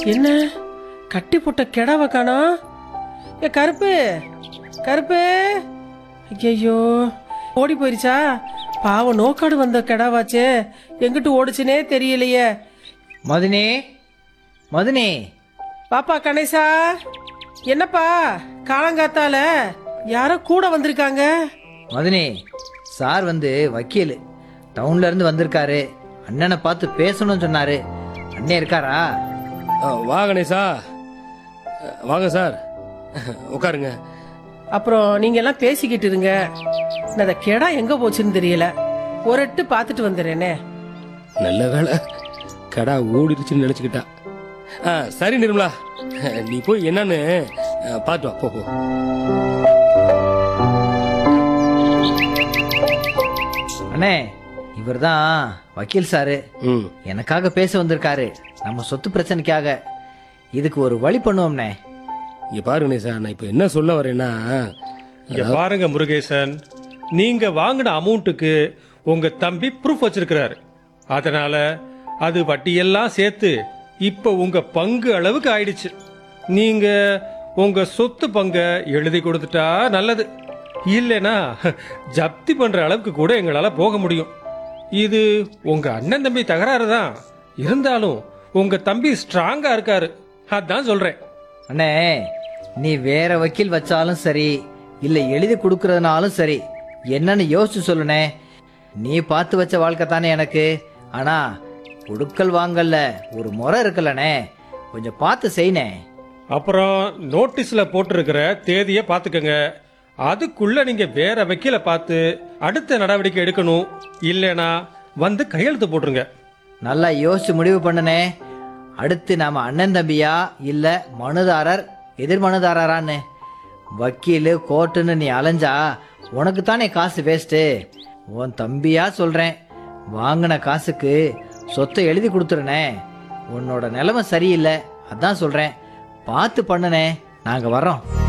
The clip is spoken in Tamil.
என்ன கட்டி போட்ட கிடாவ காணோம் ஏ கருப்பு கருப்பு ஐயோ ஓடி போயிருச்சா பாவம் நோக்காடு வந்த கிடாவாச்சே எங்கிட்டு ஓடுச்சுனே தெரியலையே மதுனே மதுனே பாப்பா கணேசா என்னப்பா காலங்காத்தால யாரோ கூட வந்திருக்காங்க மதுனே சார் வந்து வக்கீல் டவுன்ல இருந்து வந்திருக்காரு அண்ணனை பார்த்து பேசணும்னு சொன்னாரு அண்ணே இருக்காரா ஆ, வா கணேசா ஆ, வாங்க சார் உட்காருங்க அப்புறம் நீங்க எல்லாம் பேசிக்கிட்டு இருங்க நான் அந்த கெடா எங்க போச்சுன்னு தெரியல ஒரு எட்டு பார்த்துட்டு வந்துடுறேனே நல்ல வேலை கடா ஓடிடுச்சுன்னு நினச்சிக்கிட்டா ஆ சரி நிர்மலா நீ போய் என்னன்னு ஆ, பார்த்து வா போ போ அண்ணே இவர்தான் வக்கீல் சாரு ம் எனக்காக பேச வந்திருக்காரு நம்ம சொத்து பிரச்சனைக்காக இதுக்கு ஒரு வழி பண்ணுவோம்னே இங்க பாரு கணேசா நான் இப்போ என்ன சொல்ல வரேன்னா இங்க பாருங்க முருகேசன் நீங்க வாங்கின அமௌண்ட்டுக்கு உங்க தம்பி ப்ரூஃப் வச்சிருக்கிறாரு அதனால அது வட்டியெல்லாம் சேர்த்து இப்ப உங்க பங்கு அளவுக்கு ஆயிடுச்சு நீங்க உங்க சொத்து பங்கை எழுதி கொடுத்துட்டா நல்லது இல்லைனா ஜப்தி பண்ற அளவுக்கு கூட எங்களால போக முடியும் இது உங்க அண்ணன் தம்பி தகராறு தான் இருந்தாலும் உங்க தம்பி ஸ்ட்ராங்கா இருக்காரு அதான் சொல்றேன் அண்ணே நீ வேற வக்கீல் வச்சாலும் சரி இல்ல எழுதி கொடுக்கறதுனாலும் சரி என்னன்னு யோசிச்சு சொல்லுனே நீ பார்த்து வச்ச வாழ்க்கை தானே எனக்கு ஆனா கொடுக்கல் வாங்கல்ல ஒரு முறை இருக்குல்லண்ணே கொஞ்சம் பார்த்து செய்யணே அப்புறம் நோட்டீஸ்ல போட்டிருக்கிற தேதியை பார்த்துக்கங்க அதுக்குள்ள நீங்க வேற வக்கீல பார்த்து அடுத்த நடவடிக்கை எடுக்கணும் இல்லைனா வந்து கையெழுத்து போட்டுருங்க நல்லா யோசிச்சு முடிவு பண்ணுனே அடுத்து நாம அண்ணன் தம்பியா இல்ல மனுதாரர் எதிர் மனுதாரரான்னு வக்கீலு கோர்ட்டுன்னு நீ அலைஞ்சா உனக்கு தானே காசு வேஸ்ட்டு உன் தம்பியா சொல்றேன் வாங்கின காசுக்கு சொத்தை எழுதி கொடுத்துருனே உன்னோட நிலைமை சரியில்லை அதான் சொல்றேன் பார்த்து பண்ணுனே நாங்க வர்றோம்